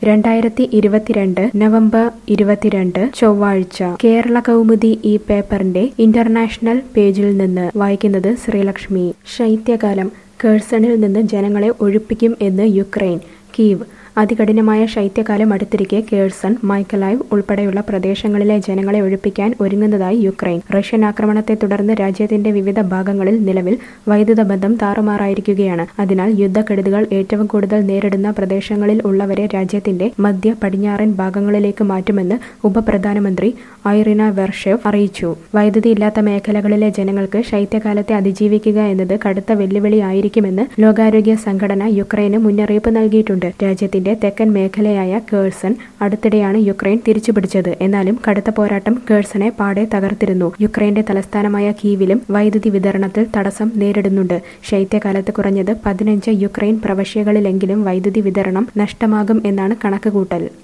രണ്ടായിരത്തി ഇരുപത്തിരണ്ട് നവംബർ ഇരുപത്തിരണ്ട് ചൊവ്വാഴ്ച കേരള കൗമുദി ഈ പേപ്പറിന്റെ ഇന്റർനാഷണൽ പേജിൽ നിന്ന് വായിക്കുന്നത് ശ്രീലക്ഷ്മി ശൈത്യകാലം കേഴ്സണിൽ നിന്ന് ജനങ്ങളെ ഒഴിപ്പിക്കും എന്ന് യുക്രൈൻ കീവ് അതികഠിനമായ ശൈത്യകാലം അടുത്തിരിക്കെ കേഴ്സൺ മൈക്കലൈവ് ഉൾപ്പെടെയുള്ള പ്രദേശങ്ങളിലെ ജനങ്ങളെ ഒഴിപ്പിക്കാൻ ഒരുങ്ങുന്നതായി യുക്രൈൻ റഷ്യൻ ആക്രമണത്തെ തുടർന്ന് രാജ്യത്തിന്റെ വിവിധ ഭാഗങ്ങളിൽ നിലവിൽ വൈദ്യുത ബന്ധം താറുമാറായിരിക്കുകയാണ് അതിനാൽ യുദ്ധക്കെടുതികൾ ഏറ്റവും കൂടുതൽ നേരിടുന്ന പ്രദേശങ്ങളിൽ ഉള്ളവരെ രാജ്യത്തിന്റെ മധ്യ പടിഞ്ഞാറൻ ഭാഗങ്ങളിലേക്ക് മാറ്റുമെന്ന് ഉപപ്രധാനമന്ത്രി ഐറിന വെർഷേവ് അറിയിച്ചു വൈദ്യുതി ഇല്ലാത്ത മേഖലകളിലെ ജനങ്ങൾക്ക് ശൈത്യകാലത്തെ അതിജീവിക്കുക എന്നത് കടുത്ത വെല്ലുവിളിയായിരിക്കുമെന്ന് ലോകാരോഗ്യ സംഘടന യുക്രൈന് മുന്നറിയിപ്പ് നൽകിയിട്ടുണ്ട് രാജ്യത്തിന്റെ തെക്കൻ മേഖലയായ കേഴ്സൺ അടുത്തിടെയാണ് യുക്രൈൻ തിരിച്ചുപിടിച്ചത് എന്നാലും കടുത്ത പോരാട്ടം കേഴ്സണെ പാടെ തകർത്തിരുന്നു യുക്രൈന്റെ തലസ്ഥാനമായ കീവിലും വൈദ്യുതി വിതരണത്തിൽ തടസ്സം നേരിടുന്നുണ്ട് ശൈത്യകാലത്ത് കുറഞ്ഞത് പതിനഞ്ച് യുക്രൈൻ പ്രവശ്യകളിലെങ്കിലും വൈദ്യുതി വിതരണം നഷ്ടമാകും എന്നാണ് കണക്കുകൂട്ടൽ